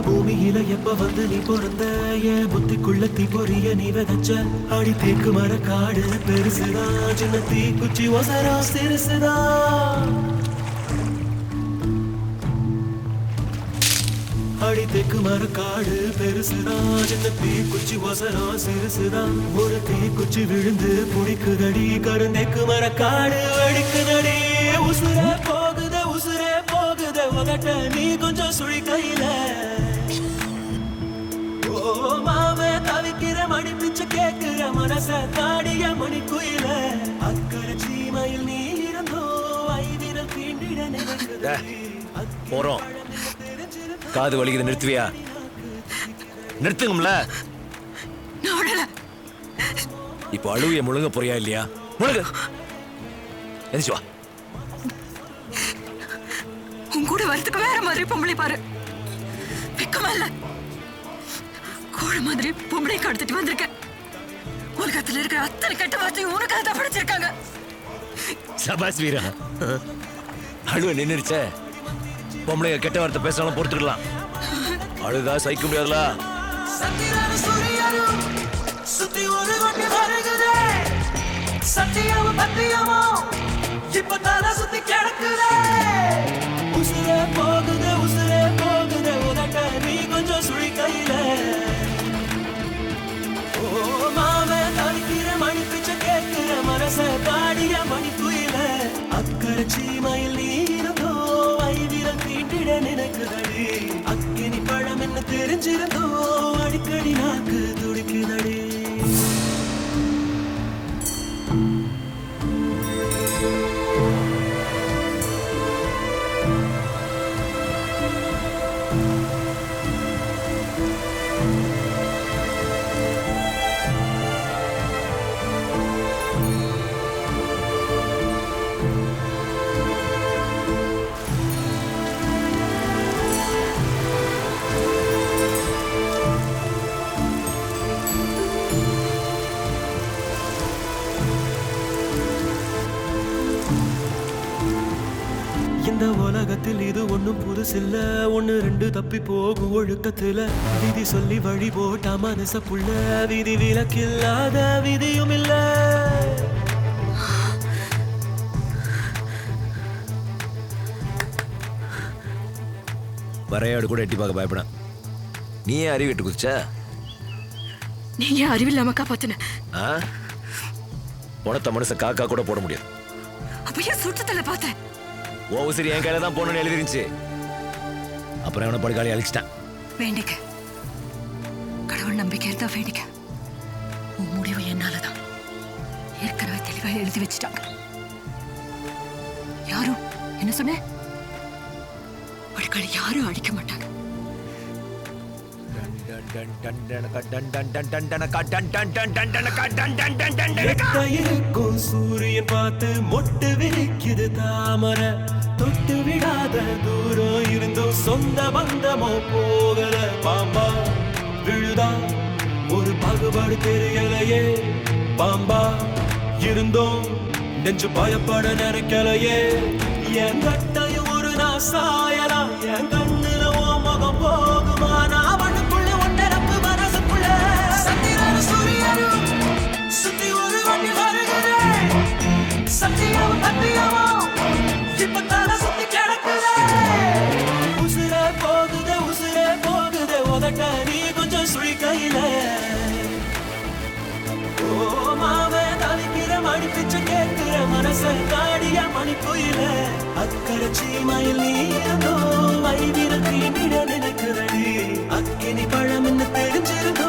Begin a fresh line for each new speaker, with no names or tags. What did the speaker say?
பூமியில எப்ப வந்து நீ பிறந்த என் புத்திக்குள்ள தீ பொறிய நீ விதைச்ச அடி தேக்கு மர காடு பெருசுதான் சின்ன தீ குச்சி ஒசரம் சிறுசுதான் அடி தெக்கு மர காடு பெருசுதான் சின்ன தீ குச்சி ஒசரம் சிறுசுதான் ஒரு தீ குச்சி விழுந்து புடிக்குதடி கருந்தெக்கு மர காடு வெடிக்குதடி உசுரே போகுதே உசுரே போகுதே உதட்ட நீ கொஞ்சம் சுழி கையில ஓ மாமே தவிக்கிற மணி பிச்சை கேட்கிற மனச தாடிய மணி குயில அக்கறை சீமையில் நீ இருந்தோ ஐவிரல் தீண்டிட நினைக்குதடி.
போறோம். காது வலிக்குது நிறுத்துவியா நிறுத்துங்கம்ல
நான் விடல
இப்போ அழுவிய முழுங்க போறியா இல்லையா முழுங்க எந்திரிச்சு வா
உன் கூட வரதுக்கு வேற மாதிரி பொம்பளை பாரு வெக்கமா இல்ல கோழ மாதிரி பொம்பளை கடத்திட்டு வந்திருக்கேன் உலகத்துல இருக்கிற அத்தனை கெட்ட வார்த்தையும் உனக்காக தான் படிச்சிருக்காங்க
சபாஸ் வீரா அழுவ நின்னுருச்சே பொம்பளைங்க கெட்ட வார்த்தை பேசினாலும் பொறுத்துக்கலாம் அழுதா சகிக்க முடியாதுல
சத்திரான சூரியனும் சுத்தி ஒரு வண்டி வருகுதே சத்தியமும் பத்தியமும் இப்ப தலை சுத்தி கிடக்குதே உசுரே போகுதே உசுரே போகுதே உதட்ட நீ கொஞ்சம் சுழி கையில ஓ மாமே தவிக்கிற மணி பிச்சை கேட்கிற மனச பாடிய மணி குயில அக்கறை சீமையில் நீ இருந்தோ ஐவிரல் தீண்டிட நினைக்குதடி அக்கினி பழம் என்ன தெரிஞ்சிருந்தோ அடிக்கடி நாக்கு துடிக்குதடி இந்த உலகத்தில் இது ஒண்ணும் புதுசில்ல ஒண்ணு ரெண்டு தப்பி போகும் ஒழுக்கத்துல விதி சொல்லி வழி போட்டா மனச புள்ள விதி விலக்கில்லாத விதியும் இல்ல
வரையாடு கூட எட்டி பார்க்க பயப்பட நீ ஏன் அறிவிட்டு குதிச்ச
நீங்க அறிவில்லாம காப்பாத்தின
ஆ உனத்த மனுஷ காக்கா கூட போட முடியாது
அப்பயே சுற்றத்துல பார்த்தேன்
ஓ உசிரி என் கையில தான் போகணும்னு எழுதிருந்துச்சு அப்புறம் அவனை படுகாலி அழிச்சிட்டான்
வேண்டிக்க கடவுள் நம்பிக்கை இருந்தா வேண்டிக்க உன் முடிவு என்னாலதான் ஏற்கனவே தெளிவா எழுதி வச்சுட்டாங்க யாரும் என்ன சொன்ன படுகாலி யாரும் அழிக்க மாட்டாங்க
எட்ட இருக்கும் சூரியன் பார்த்து மொட்டு விரிக்குது தாமரை தொட்டு விடாத தூரம் இருந்தும் சொந்த பந்தமோ போகல பாம்பா விழுதா ஒரு பாகுபாடு தெரியலையே பாம்பா இருந்தோம் நெஞ்சு பயப்பட நினைக்கலையே என் கட்டையும் ஒரு நான் சாயலாம் என் கண்ணுல ஓ முகம் போகுமா நான் வண்ணுக்குள்ள ஒன்னரப்பு மனசுக்குள்ள சத்திரான சூரியனும் சுத்தி ஒரு வண்டி வருகிறே சத்தியம் சத்தியமும் இப்ப தலை சுத்தி கிடக்குதே உசுரே போகுதே உசுரே போகுதே உதட்ட நீ கொஞ்சம் சுழி கையில ஓ மாவே தவிக்கிற மணி பிச்சை கேட்கிற மனச காடிய மணி குயில அக்கறை சீமையில் நீ இருந்தோ வைவிர தீண்டிட நினைக்கிறடி அக்கினி பழம் என்ன தெரிஞ்சிருந்தோ